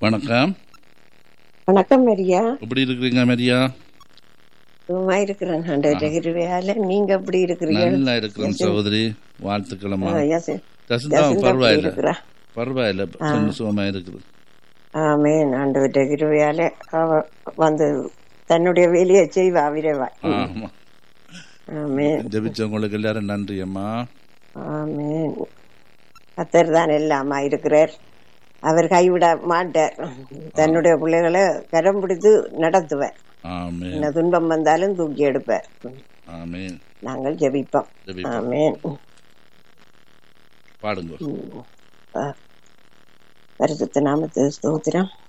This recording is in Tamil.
வணக்கம் வணக்கம் மரியா எப்படி இருக்கிறீங்க மரியா சும்மா இருக்கிறேன் ஆண்டவருடைய கிருபையால நீங்க எப்படி இருக்கிறீங்க நல்லா இருக்கிறேன் சகோதரி வாழ்த்துக்கிழமா ஆ, யசி- ஜசந்தா யசிந்தா எப்படி பரவாயில்ல இருக்கிறா பரவாயில்ல சொன்ன சுகமா இருக்குது ஆமேன் ஆண்டவருடைய கிருபையால அவ வந்து தன்னுடைய வேலையை செய்வா விரைவா ஆமா ஆமேன் ஜெபிச்சவங்களுக்கு எல்லாரும் நன்றி அம்மா ஆமேன் கத்தர் தான் எல்லாமா இருக்கிறார் அவர் கைவிட மாட்டார் தன்னுடைய பிள்ளைகளை கரம் பிடித்து நடத்துவார் ஆமென் என்ன துன்பம் வந்தாலும் தூக்கி எடுப்பார் ஆமென் நாங்கள் ஜெபிப்போம் ஜெபிப்போம். ஆமேன் பாடுங்க பரிசுத்த நாமத்து ஸ்தோத்திரம்